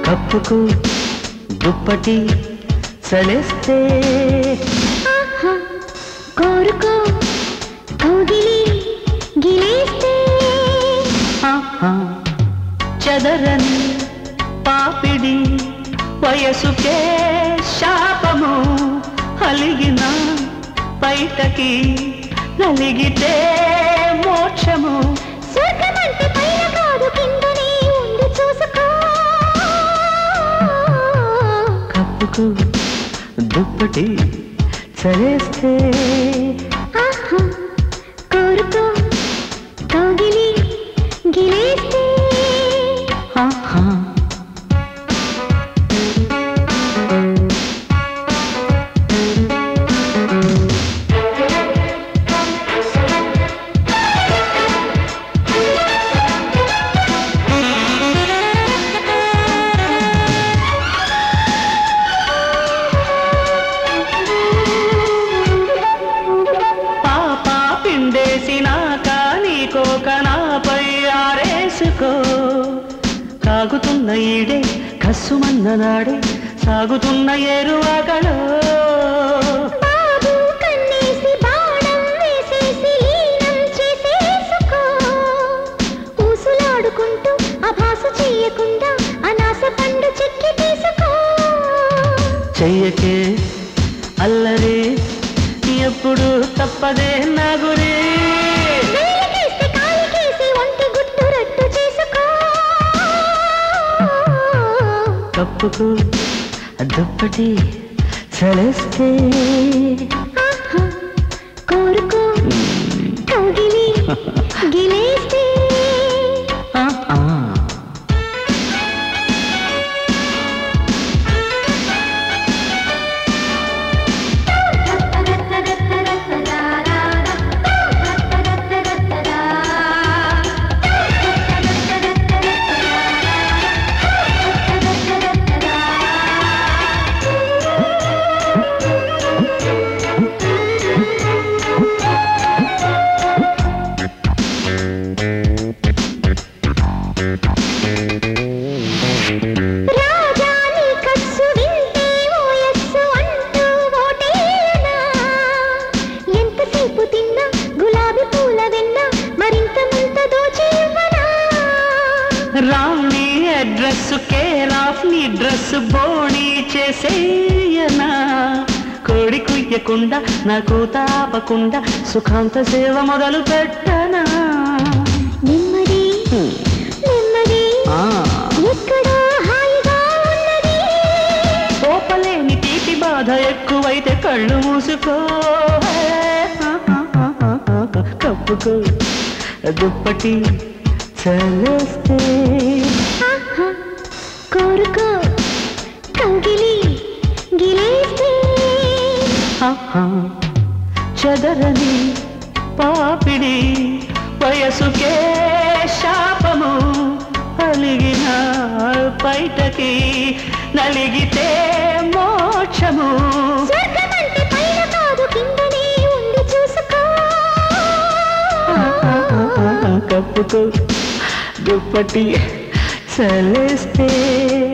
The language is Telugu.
కప్పుకు దుప్పటి చలేస్తే ఆహా, కోరుకో కౌగిలి గిలేస్తే ఆహా, చెదరని పాపిడి వయసుకే శాపము అలిగిన బయటకి నలిగితే మోక్షము స్వర్గమంటే పైన కాదు కిందనే ఉండి చూసుకో కప్పుకు దుప్పటి చలేస్తే ఆహా, కోరుకో కౌగిలి గిలేస్తే ఆహా పాప పిండేసినాక నీకోక నాపై ఆరేసుకో కాగుతున్న ఈడే కస్సుమన్న నాడే సాగుతున్న ఏరువాగలో బాబు కన్నేసి బాణం వేసేసి లీనం చేసేసుకో ఊసులాడుకుంటూ అభాస చెయ్యకుండా అనాస పండు చెక్కి తీసుకో చెయ్యకే అల్లరి ఎప్పుడు తప్పదే నా గురి వేలికేస్తే కాలికేసి ఒంటి గుట్టు రట్టు చేసుకో కప్పుకు దుప్పటి చలేస్తే ఆహా, కోరుకో కౌగిలి గిలేస్తే ఆ, ఆ. రాజా నీ కస్సు వింటే ఓయస్సు అంటూ ఓటేయనా ఎంతసేపు తిన్నా గులాబీ పూల వెన్న మరింత ముంత దోచి ఇవ్వనా రాణి అడ్రస్ కేర్ ఆఫ్ నీ డ్రెస్ బోణి చేసేయనా కోడి కుయ్యకుండా నా కూత ఆపకుండా సుఖాంత సేవ మొదలు పెట్టనా నెమ్మది నెమ్మది ఆ, ఎక్కడో హాయిగా ఉన్నది కోపలేని తీపి బాధ ఎక్కువైతే కళ్ళు మూసుకో కప్పుకో దుప్పటి చలేస్తే ఆహా, కోరుకో కౌగిలి గిలేస్తే ఆహా, చెదరని పాపిడి వయసుకే శాపము అలిగిన బయటకి నలిగితే మోక్షము స్వర్గమంటే పైన కాదు కిందనే ఉండి చూసుకో కప్పుకో దుప్పటి చలేస్తే